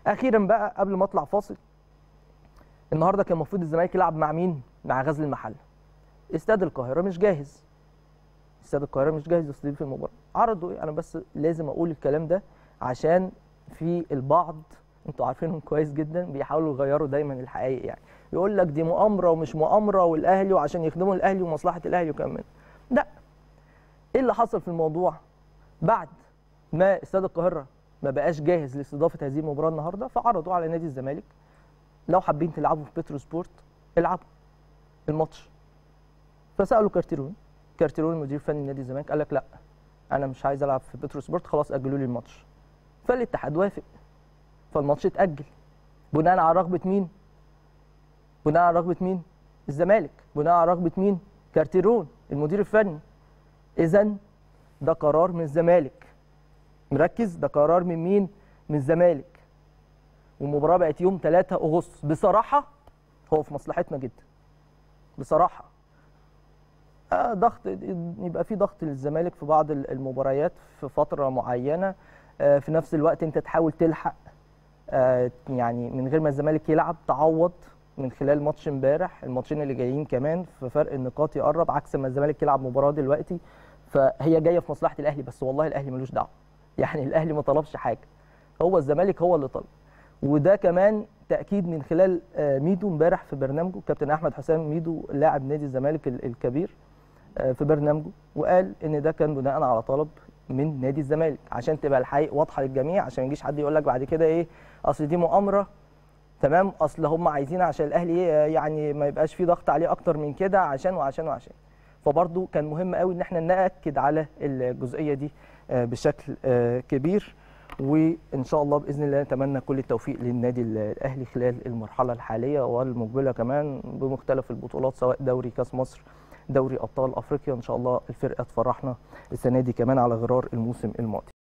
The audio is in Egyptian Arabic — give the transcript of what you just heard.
اخيرا بقى قبل ما اطلع فاصل النهارده كان المفروض الزمالك يلعب مع مين مع غزل المحله استاد القاهره مش جاهز استاد القاهره مش جاهز يستضيف المباراه عرضوا ايه انا بس لازم اقول الكلام ده عشان في البعض انتوا عارفينهم كويس جدا بيحاولوا يغيروا دايما الحقائق يعني يقول لك دي مؤامره ومش مؤامره والاهلي وعشان يخدموا الاهلي ومصلحه الاهلي وكمان لا ايه اللي حصل في الموضوع بعد ما استاد القاهره ما بقاش جاهز لاستضافه هذه المباراه النهارده فعرضوا على نادي الزمالك لو حابين تلعبوا في بترو سبورت العبوا الماتش فسالوا كارتيرون كارتيرون المدير الفني لنادي الزمالك قال لك لا انا مش عايز العب في بترو سبورت خلاص اجلوا لي الماتش فالاتحاد وافق فالماتش اتاجل بناء على رغبه مين بناء على رغبه مين الزمالك بناء على رغبه مين كارتيرون المدير الفني اذا ده قرار من الزمالك مركز ده قرار من مين من الزمالك والمباراه بقت يوم 3 اغسطس بصراحه هو في مصلحتنا جدا بصراحه آه ضغط يبقى في ضغط للزمالك في بعض المباريات في فتره معينه آه في نفس الوقت انت تحاول تلحق آه يعني من غير ما الزمالك يلعب تعوض من خلال ماتش امبارح الماتشين اللي جايين كمان في فرق النقاط يقرب عكس ما الزمالك يلعب مباراه دلوقتي فهي جايه في مصلحه الاهلي بس والله الاهلي ملوش دعوه يعني الاهلي ما طلبش حاجه هو الزمالك هو اللي طلب وده كمان تاكيد من خلال ميدو امبارح في برنامجه كابتن احمد حسام ميدو لاعب نادي الزمالك الكبير في برنامجه وقال ان ده كان بناء على طلب من نادي الزمالك عشان تبقى الحقيقه واضحه للجميع عشان ما يجيش حد يقول لك بعد كده ايه اصل دي مؤامره تمام اصل هم عايزين عشان الاهلي يعني ما يبقاش في ضغط عليه اكتر من كده عشان وعشان وعشان فبرضه كان مهم قوي ان احنا ناكد على الجزئيه دي بشكل كبير وان شاء الله باذن الله نتمنى كل التوفيق للنادي الاهلي خلال المرحله الحاليه والمقبله كمان بمختلف البطولات سواء دوري كاس مصر دوري ابطال افريقيا ان شاء الله الفرقه تفرحنا السنه دي كمان على غرار الموسم الماضي